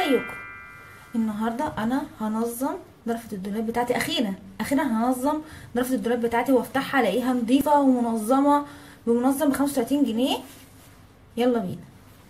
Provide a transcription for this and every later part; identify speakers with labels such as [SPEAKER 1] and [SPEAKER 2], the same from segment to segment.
[SPEAKER 1] ازيكم النهارده انا هنظم ضرفة الدولاب بتاعتي اخيرا اخيرا هنظم ضرفة الدولاب بتاعتي وافتحها الاقيها نظيفة ومنظمة بمنظم ب 35 جنيه يلا بينا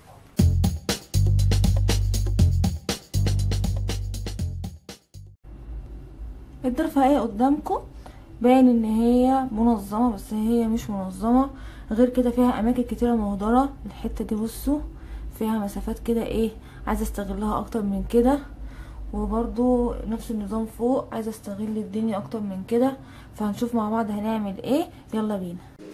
[SPEAKER 1] الضرفة اهي قدامكم باين ان هي منظمة بس هي مش منظمة غير كده فيها اماكن كتيرة مهدرة الحتة دي بصوا فيها مسافات كده ايه عايزة استغلها اكتر من كده وبرضو نفس النظام فوق عايزة استغل الدنيا اكتر من كده فهنشوف مع بعض هنعمل ايه يلا بينا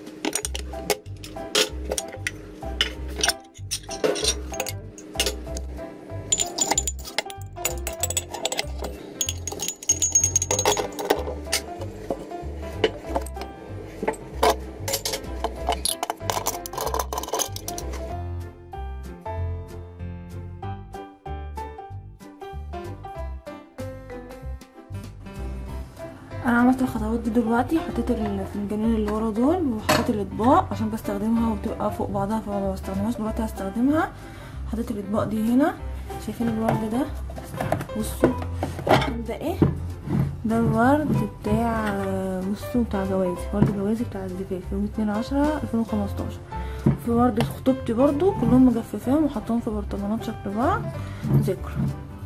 [SPEAKER 1] انا عملت الخطوات دي دلوقتي حطيت الفنجانين اللي ورا دول وحطيت الاطباق عشان بستخدمها وتبقى فوق بعضها فما بستخدمهاش دلوقتي هستخدمها حطيت الاطباق دي هنا شايفين الورد ده بصوا ده ايه ده الورد بتاع بصوا بتاع جوازي ورد جوازي بتاع الزفاف يوم اتنين عشرة الفين وخمستاشر في ورد خطوبتي برضو كلهم مجففاهم وحطهم في برطمانات شكل بعض ذكرى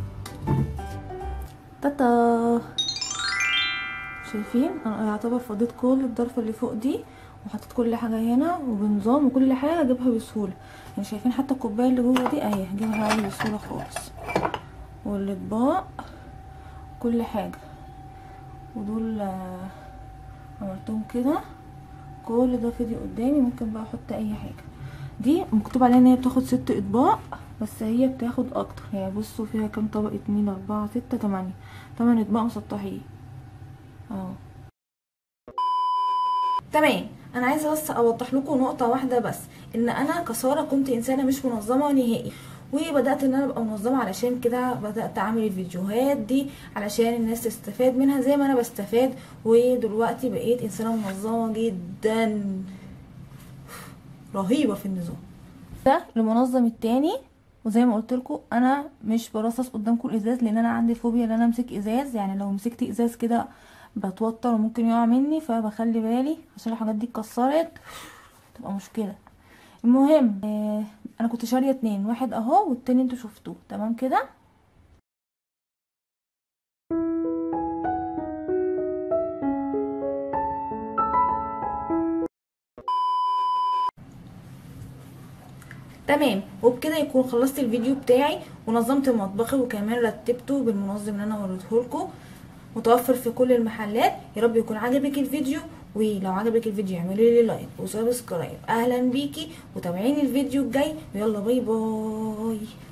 [SPEAKER 1] تاتا شايفين انا يعتبر فضيت كل الضرفه اللي فوق دي وحطيت كل حاجه هنا وبنظام وكل حاجه اجيبها بسهوله يعني شايفين حتى الكوبايه اللي جوه دي اهي هجيبها عادي بسهوله خالص والاطباق كل حاجه ودول عملتهم كده كل ده فيديو قدامي ممكن بقى احط اي حاجه دي مكتوب عليها ان هي بتاخد ست اطباق بس هي بتاخد اكتر يعني بصوا فيها كام طبق اتنين اربعة ستة تمانية تمن اطباق مسطحين اه تمام انا عايزه بس اوضح لكم نقطه واحده بس ان انا كساره كنت انسانه مش منظمه نهائي وبدات ان انا ابقى منظمه علشان كده بدات اعمل الفيديوهات دي علشان الناس تستفاد منها زي ما انا بستفاد ودلوقتي بقيت انسانه منظمه جدا رهيبه في النظام ده المنظم التاني وزي ما قلت لكم انا مش برصص قدامكم الازاز لان انا عندي فوبيا ان انا امسك ازاز يعني لو مسكت ازاز كده بتوتر وممكن يقع مني فبخلي بالي عشان الحاجات دي اتكسرت تبقى مشكله المهم آه انا كنت شاريه اتنين واحد اهو والتاني انتوا شفتوه تمام كده تمام وبكده يكون خلصت الفيديو بتاعي ونظمت مطبخي وكمان رتبته بالمنظم اللي انا وريته لكم متوفر في كل المحلات يا رب يكون عجبك الفيديو ولو عجبك الفيديو اعملي لي لايك وسبسكرايب اهلا بيكي وتابعيني الفيديو الجاي ويلا باي باي